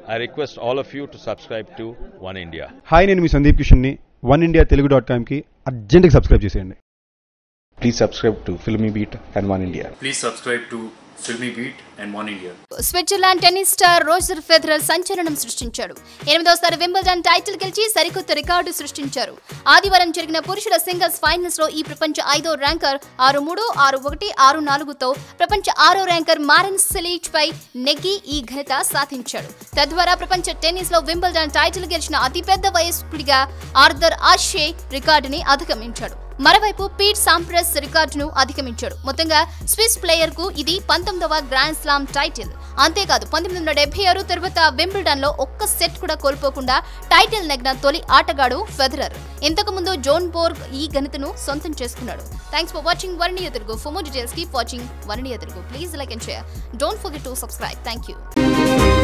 I request all of you to subscribe to One India. Hi నేను మీ సందీప్ కిషన్ని one India Telugu dot కామ్కి అర్జెంట్గా సబ్స్క్రైబ్ చేసేయండి Please subscribe to Filmy Beat and One India. Please subscribe to Filmy Beat and One India. Switzerland tennis star Roger Federer సంచలనం సృష్టించాడు ఎనిమిదోసారి Wimbledon title గెలిచి సరికొత్త రికార్డు సృష్టించారు ఆదివారం జరిగిన పురుషుల సింగిల్స్ ఫైనల్స్ లో ఈ ప్రపంచ ఐదో ర్యాంకర్ ఆరు మూడు ఆరు ఒకటి ఆరు నాలుగుతో ప్రపంచ ఆరో ర్యాంకర్ మారెన్ సిలీచ్ పై నెగ్గి ఈ ఘనత సాధించాడు తద్వారా ప్రపంచ టెన్నిస్ లో వింబల్డన్ టైటిల్ గెలిచిన అతిపెద్ద వయస్కుడిగా ఆర్థర్ ఆషే రికార్డుని అధిగమించాడు మరోవైపు పీట్ సాంప్రస్ రికార్డును అధిగమించాడు మొత్తంగా స్విస్ ప్లేయర్ కు ఇది పంతొమ్మిదవ గ్రాండ్ స్లామ్ టైటిల్ అంతేకాదు పంతొమ్మిది వందల డెబ్బై ఆరు తర్వాత వింబుల్డన్ లో ఒక్క సెట్ కూడా కోల్పోకుండా టైటిల్ నెగ్గిన తొలి ఆటగాడు ఫెదరర్ ఇంతకు ముందు జోన్ బోర్గ్ ఈ ఘనతను సొంతం చేసుకున్నాడు థ్యాంక్స్ ఫర్ వాచింగ్ వరణి ఎదురుగు for more details keep watching వరణి ఎదురుగు please like and share don't forget to subscribe thank you